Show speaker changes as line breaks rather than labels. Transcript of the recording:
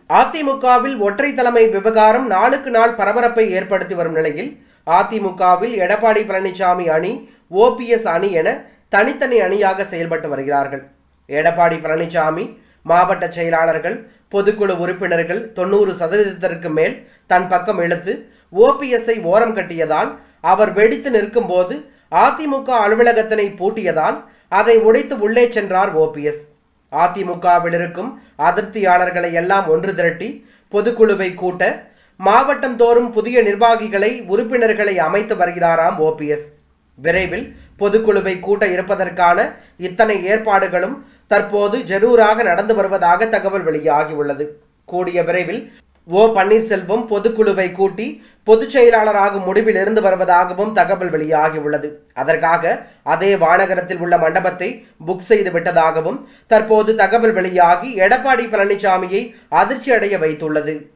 அதிமுகவில் ஒற்றை தலைமை விவகாரம் நாளுக்கு நாள் பரபரப்பை ஏற்படுத்தி வரும் நிலையில் அதிமுகவில் எடப்பாடி பழனிசாமி அணி ஓபிஎஸ் அணி என தனித்தனி அணியாக செயல்பட்டு வருகிறார்கள் எடப்பாடி பழனிசாமி மாவட்ட செயலாளர்கள் பொதுக்குழு உறுப்பினர்கள் தொண்ணூறு சதவீதத்திற்கு மேல் தன் பக்கம் இழுத்து ஓபிஎஸ்ஐ ஓரம் கட்டியதால் அவர் வெடித்து நிற்கும் போது அதிமுக அலுவலகத்தினை பூட்டியதால் அதை உடைத்து உள்ளே சென்றார் ஓபிஎஸ் அதிமுகவில் இருக்கும் அதிருப்தியாளர்களை எல்லாம் ஒன்று திரட்டி பொதுக்குழுவை கூட்ட மாவட்டம் தோறும் புதிய நிர்வாகிகளை உறுப்பினர்களை அமைத்து வருகிறாராம் ஓபிஎஸ் விரைவில் பொதுக்குழுவை கூட்ட இருப்பதற்கான இத்தனை ஏற்பாடுகளும் தற்போது ஜரூராக நடந்து வருவதாக தகவல் வெளியாகியுள்ளது கூடிய விரைவில் ஓ பன்னீர்செல்வம் பொதுக்குழுவை கூட்டி பொதுச் செயலாளராகும் முடிவில் இருந்து வருவதாகவும் தகவல் வெளியாகியுள்ளது அதற்காக அதே வானகரத்தில் உள்ள மண்டபத்தை புக் செய்து விட்டதாகவும் தற்போது தகவல் வெளியாகி எடப்பாடி பழனிசாமியை அதிர்ச்சி அடைய வைத்துள்ளது